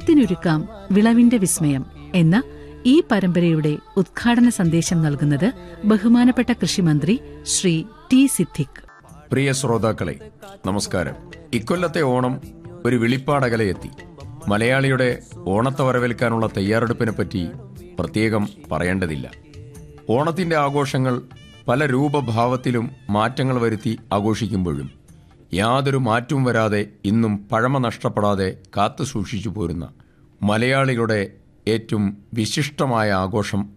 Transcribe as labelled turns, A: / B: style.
A: ഓണത്തിനൊരുക്കാം വിളവിന്റെ വിസ്മയം എന്ന ഈ പരമ്പരയുടെ ഉദ്ഘാടന സന്ദേശം നൽകുന്നത് ബഹുമാനപ്പെട്ട കൃഷിമന്ത്രി ശ്രീ ടി സിദ്ദിഖ്
B: പ്രിയ ശ്രോതാക്കളെ നമസ്കാരം ഇക്കൊല്ലത്തെ ഓണം ഒരു വിളിപ്പാടകലെ എത്തി മലയാളിയുടെ ഓണത്തെ വരവേൽക്കാനുള്ള തയ്യാറെടുപ്പിനെ പറ്റി പ്രത്യേകം പറയേണ്ടതില്ല ഓണത്തിന്റെ ആഘോഷങ്ങൾ പല രൂപഭാവത്തിലും മാറ്റങ്ങൾ വരുത്തി ആഘോഷിക്കുമ്പോഴും യാതൊരു മാറ്റവും വരാതെ ഇന്നും പഴമ നഷ്ടപ്പെടാതെ കാത്തു സൂക്ഷിച്ചു പോരുന്ന മലയാളികളുടെ ഏറ്റവും വിശിഷ്ടമായ ആഘോഷം